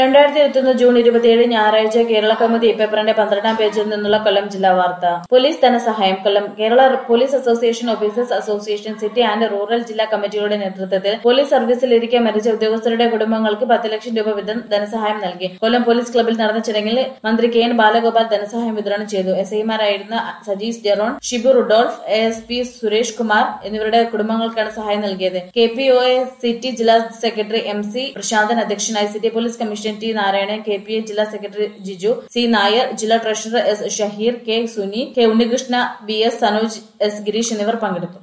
രണ്ടായിരത്തി ഇരുപത്തിയൊന്ന് ജൂൺ ഇരുപത്തിയേഴ് ഞായറാഴ്ച കേരള കൗമുദി പേപ്പറിന്റെ പന്ത്രണ്ടാം പേജിൽ നിന്നുള്ള കൊല്ലം ജില്ലാ വാർത്ത പോലീസ് ധനസഹായം Kollam Kerala police association officers association city and rural ജില്ലാ കമ്മിറ്റിയുടെ നേതൃത്വത്തിൽ പോലീസ് സർവീസിലിരിക്കെ മരിച്ച ഉദ്യോഗസ്ഥരുടെ കുടുംബങ്ങൾക്ക് പത്ത് ലക്ഷം രൂപ വീതം ധനസഹായം നൽകി കൊല്ലം പോലീസ് ക്ലബിൽ നടന്ന ചടങ്ങിൽ മന്ത്രി കെ എൻ ബാലഗോപാൽ ധനസഹായം വിതരണം ചെയ്തു എസ് ഐമാരായിരുന്ന Sajees Jerone Shibu Rudolph A S P Suresh Kumar എന്നിവരുടെ കുടുംബങ്ങൾക്കാണ് സഹായം നൽകിയത് K P O A city ജില്ലാ സെക്രട്ടറി എം സി പ്രശാന്തൻ അധ്യക്ഷനായി city police commission T Narayanan K P A ജില്ലാ സെക്രട്ടറി ജിജു സി നായർ ജില്ലാ treasurer S Shaheer K Suni K Unnikrishna B S Sanoj S Gireesh എന്നിവർ പങ്കെടുത്തു